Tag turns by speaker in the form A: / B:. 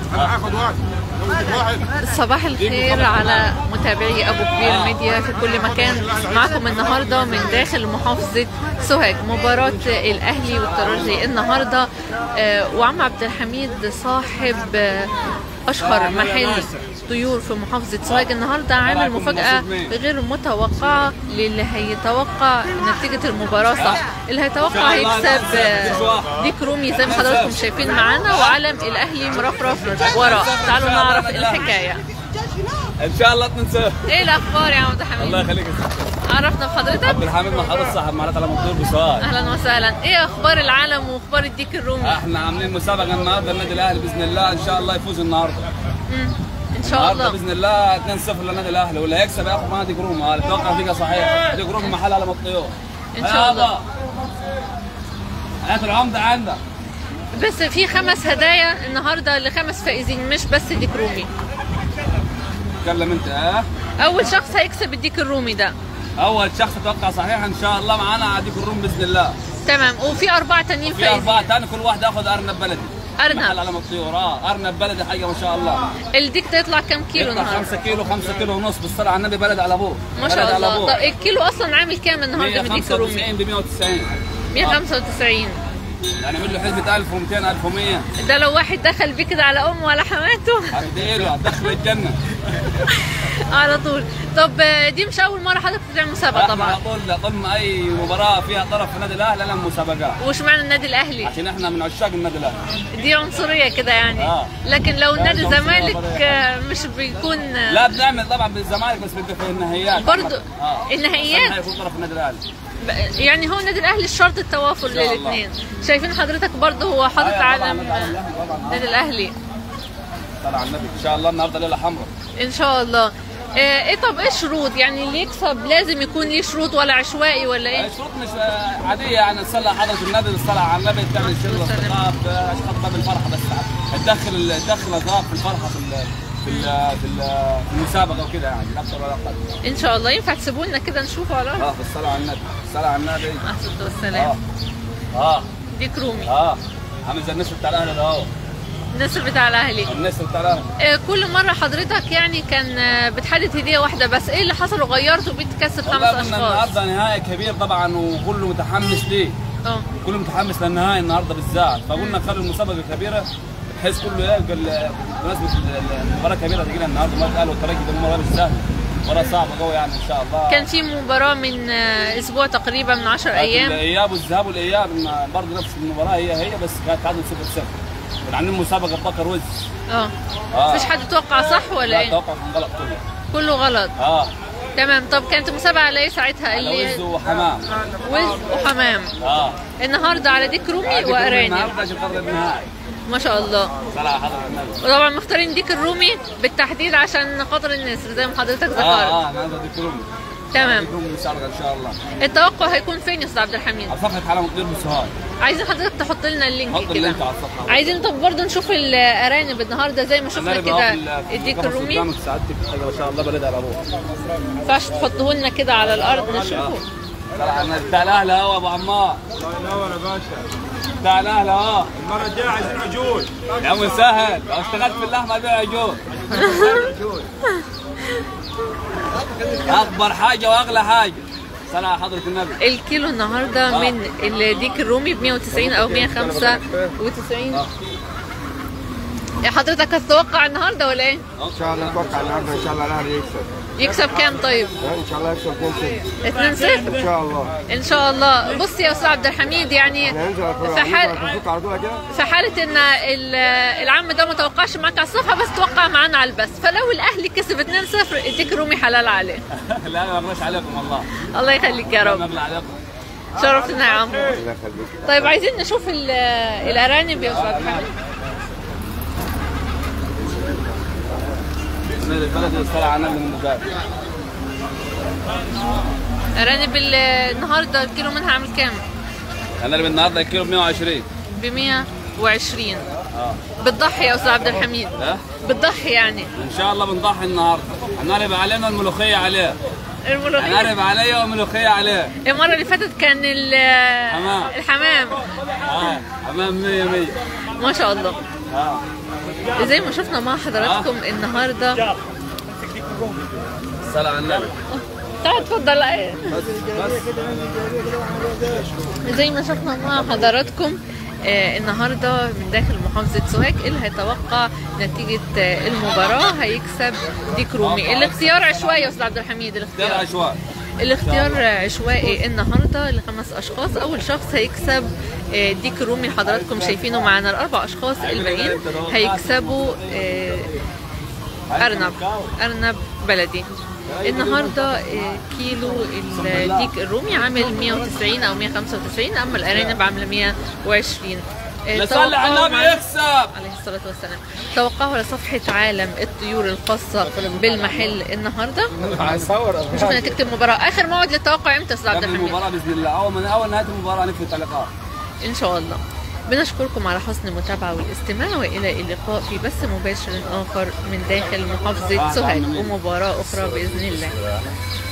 A: انا هاخد واحد واحد
B: صباح الخير على متابعي ابو كبير ميديا في كل مكان معكم النهارده من داخل محافظه سوهاج مباراه الاهلي والترجي النهارده آه، وعم عبد الحميد صاحب آه، اشهر محل طيور في محافظه سوهاج النهارده عامل مفاجاه غير متوقعه للي هيتوقع نتيجه المباراه صح اللي هيتوقع هيكسب آه، ديك رومي زي ما حضراتكم شايفين معانا وعلم الاهلي مرفرف وراه تعالوا نعرف الحكايه
C: ان شاء الله 2 0
B: ايه الاخبار يا عبد الحميد
C: الله يخليك يا ست.
B: عرفنا بحضرتك
C: عبد الحميد محمد صاحب معرض على مطلوب بسؤال
B: اهلا وسهلا ايه اخبار العالم واخبار الديك الرومي
C: احنا عاملين مسابقه النهارده النادي الاهلي باذن الله ان شاء الله يفوز النهارده
B: مم. ان شاء
C: النهارده
B: الله
C: باذن الله 2 0 للنادي الاهلي واللي هيكسب ياخد معاه ديك روم اه اتوقع فيها صحيح ديك روم محل على مطيور
B: إن شاء الله.
C: هات العمده عندك
B: بس في خمس هدايا النهارده لخمس فائزين مش بس ديك رومي
C: تكلم انت اه
B: اول شخص هيكسب الديك الرومي ده
C: اول شخص اتوقع صحيح ان شاء الله معانا على ديك الروم باذن الله
B: تمام وفي اربعه تانيين
C: في
B: فائزين
C: اربعه ثاني كل واحد ياخد ارنب بلدي
B: أرنب.
C: محل على مطيور اه ارنب بلدي حاجه ما شاء الله
B: الديك ده يطلع كام كيلو
C: يطلع
B: النهارده
C: 5 كيلو 5 كيلو ونص بالصلاه على النبي بلد على ابوه
B: ما
C: بلد
B: شاء
C: على
B: الله
C: أبوه.
B: طب الكيلو اصلا عامل كام النهارده من ديك الرومي
C: 195 ب 190
B: 195
C: يعني من له حسبة 1200 1100
B: ده لو واحد دخل بيه كده على امه ولا حماته
C: هتديله هتدخل الجنة
B: على طول طب آه، دي مش اول مره حضرتك تعمل مسابقه
C: احنا
B: طبعا
C: على طول ضمن اي مباراة فيها طرف في النادي الاهلي لنا مسابقات
B: وش معنى النادي الاهلي
C: عشان احنا من عشاق النادي الاهلي
B: دي عنصريه كده يعني
C: آه.
B: لكن لو
C: لا،
B: نادي
C: دي عنصرية
B: الزمالك
C: ولا
B: آه، مش بيكون آه،
C: لا بنعمل طبعا بالزمالك بس بدي في النهائيات
B: برضو
C: اه
B: النهائيات؟
C: بس هيكون طرف النادي الاهلي
B: ب- يعني هو النادي الاهلي الشرط التوافر
C: إن شاء الله.
B: للاثنين شايفين حضرتك برضه هو حاطط
C: أيوة طبعاً
B: علم
C: النادي الأهلي، طبعاً. آه.
B: النادي الاهلي
C: طلع على النبي ان شاء الله النهارده ليله حمراء
B: ان شاء الله آه، ايه طب ايه الشروط يعني اللي يكسب لازم يكون ليه شروط ولا عشوائي ولا ايه
C: الشروط مش آه، عاديه يعني تصلي حضره النبي الصلاه على النبي تعمل شغل
B: والسلام.
C: اصدقاء اشخاص باب الفرحه بس تدخل تدخل اصدقاء في الفرحه في ال في ال في, ال في المسابقه وكده يعني لا اكثر ولا اقل
B: ان شاء الله ينفع تسيبوا لنا كده نشوفه على
C: اه في الصلاه على النبي الصلاه على النبي
B: احسن
C: اه
B: والسلام
C: اه
B: ديك رومي
C: اه عامل زي النسر بتاع الاهلي ده اهو
B: الناس بتاع الاهلي
C: النسر بتاع الاهلي
B: آه، كل مرة حضرتك يعني كان آه، بتحدد هدية واحدة بس ايه اللي حصل وغيرته بتكسب خمس
C: والله قلنا
B: اشخاص
C: النهارده نهائي كبير طبعا وكله متحمس ليه
B: اه
C: كله متحمس للنهائي النهارده بالذات فقلنا نخلي المسابقه كبيره بحيث كله ايه قال- بمناسبه ال- المباراه كبيره تجينا النهارده مباراه الاهلي والترجي ده مباراه مش سهله مباراه صعبه قوي يعني ان شاء الله
B: كان في مباراة من آه، اسبوع تقريبا من 10 ايام
C: الاياب والذهاب والاياب ما- برضه نفس المباراه هي هي بس كانت تعادل 0 0 كنا عاملين مسابقه بكر وز
B: اه
C: اه
B: مفيش حد توقع صح ولا
C: لا
B: ايه
C: توقع كان غلط كله
B: كله غلط
C: اه
B: تمام طب كانت المسابقة على ايه ساعتها
C: على وز
B: اللي
C: وحمام
B: وز وحمام
C: اه
B: النهارده على ديك رومي وارانب
C: النهارده عشان قرب النهائي
B: ما شاء الله
C: صلاح حضر النبي
B: وطبعا مختارين ديك الرومي بالتحديد عشان خاطر النسر زي ما حضرتك ذكرت
C: اه اه النهارده دي كرومي
B: تمام
C: دي كرومي مسابقه ان شاء الله
B: التوقع هيكون فين يا استاذ عبد الحميد
C: على صفحه حلقه مطير بسهاد
B: عايزين حضرتك تحط لنا اللينك
C: حط
B: كده
C: اللينك على الصفحه
B: عايزين طب برضه نشوف الارانب النهارده زي ما شفنا كده الديك الرومي
C: سعادتك حاجه ما شاء الله بلد على ابوه
B: ما ينفعش تحطوه لنا كده على الارض نشوفه
C: طلع الناس بتاع الاهلي اهو ابو عمار
A: الله ينور يا باشا
C: بتاع الاهلي اهو
A: المره الجايه عايزين عجول
C: يا عم سهل لو اشتغلت في اللحمه ابيع عجول
A: عجول
C: اكبر حاجه واغلى حاجه صلاه حضره النبي
B: الكيلو النهارده من الديك الرومي ب 190 او 195 يا حضرتك هتتوقع النهارده ولا ايه؟
A: ان شاء الله نتوقع النهارده ان شاء الله الاهلي يكسب
B: يكسب كام طيب؟
A: ان شاء الله يكسب
B: 2
A: 2
B: 0
A: ان شاء الله
B: ان شاء الله بص يا استاذ عبد الحميد يعني
A: ننزل
B: في حال
A: نفك على طول كده
B: في حالة ان ال- العم ده ما توقعش معاك على الصفحة بس توقع معانا على البث فلو الاهلي كسب 2-0 اديك رومي حلال عليه
C: لا ما اغلاش عليكم والله
B: الله يخليك يا
C: ما
B: رب
C: اغلى عليكم
B: شرفتنا يا عمو
A: الله يخليك
B: طيب عايزين نشوف ال- الارانب يا استاذ عبد الحميد
C: البلد الصلاه على النبي من الباب
B: ارانب ال- النهارده الكيلو منها عامل كام؟
C: انا اللي النهارده الكيلو ب 120
B: ب 120
C: اه
B: بتضحي يا استاذ عبد الحميد
C: ها
B: بتضحي يعني
C: ان شاء الله بنضحي النهارده هنقلب علينا الملوخيه عليه
B: الملوخية
C: هنقلب عليا والملوخيه عليه
B: المرة اللي فاتت كان ال-
C: حمام.
B: الحمام
C: اه امام 100 100
B: ما شاء الله
C: اه
B: زي ما شفنا مع حضراتكم النهارده
C: الصلاة على النبي
B: تعال اتفضل ايه
C: بس بس
B: زي ما شفنا مع حضراتكم آه النهارده من داخل محافظه سوهاج اللي هيتوقع نتيجه آه المباراه هيكسب ديك رومي الاختيار عشوائي يا استاذ عبد الحميد
C: اختيار
B: الاختيار
C: عشوائي
B: الاختيار عشوائي النهارده لخمس اشخاص اول شخص هيكسب آه، ديك رومي حضراتكم شايفينه معانا الاربع اشخاص الباقيين هيكسبوا آه، ارنب ارنب بلدي النهارده آه، كيلو الديك الرومي عامل 190 او 195 اما الارانب عامله 120 آه،
C: لا صلي على
B: توقعوا
C: النبي
B: مع-
C: يكسب
B: عليه الصلاة والسلام توقعوا لصفحة عالم الطيور الخاصة بالمحل النهاردة
A: هصور
B: نشوف نتيجة المباراة آخر موعد للتوقع إمتى يا أستاذ عبد
C: قبل
B: الحميد؟
C: المباراة بإذن الله أول من أول نهاية المباراة نكتب التعليقات
B: إن شاء الله بنشكركم على حسن المتابعة والاستماع وإلى اللقاء في بث مباشر آخر من داخل محافظة سوهاج ومباراة أخرى بإذن الله